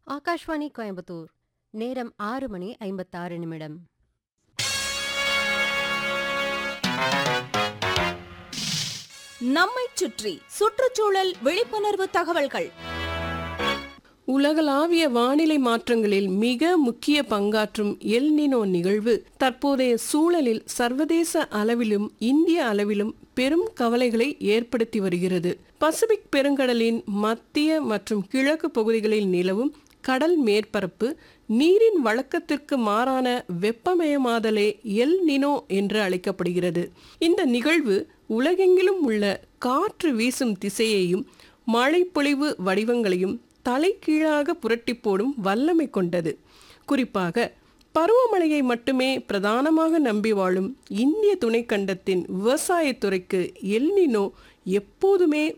ஆகாஷ்வாணி கோயம்புத்தூர் நேரம் ஆறு மணி ஐம்பத்தாறு நிமிடம் நம்மைச் சுற்றி சுற்றுச்சூழல் விழிப்புணர்வு தகவல்கள் உலகளாவிய வானிலை மாற்றங்களில் மிக முக்கிய பங்காற்றும் எல் நினோ நிகழ்வு தற்போதைய சூழலில் சர்வதேச அளவிலும் இந்திய அளவிலும் பெரும் கவலைகளை ஏற்படுத்தி வருகிறது பசிபிக் பெருங்கடலின் மத்திய மற்றும் கிழக்கு பகுதிகளில் நிலவும் கடல் மேற்பரப்பு நீரின் வழக்கத்திற்கு மாறான வெப்பமயமாதலே எல் நினோ என்று அழைக்கப்படுகிறது இந்த நிகழ்வு உலகெங்கிலும் உள்ள காற்று வீசும் திசையையும் மழைப்பொழிவு வடிவங்களையும் தலைகீழாக புரட்டி போடும் வல்லமை கொண்டது குறிப்பாக பருவமழையை மட்டுமே பிரதானமாக நம்பி வாழும் இந்திய துணைக்கண்டத்தின் விவசாயத்துறைக்கு எல்னினோ எப்போதுமே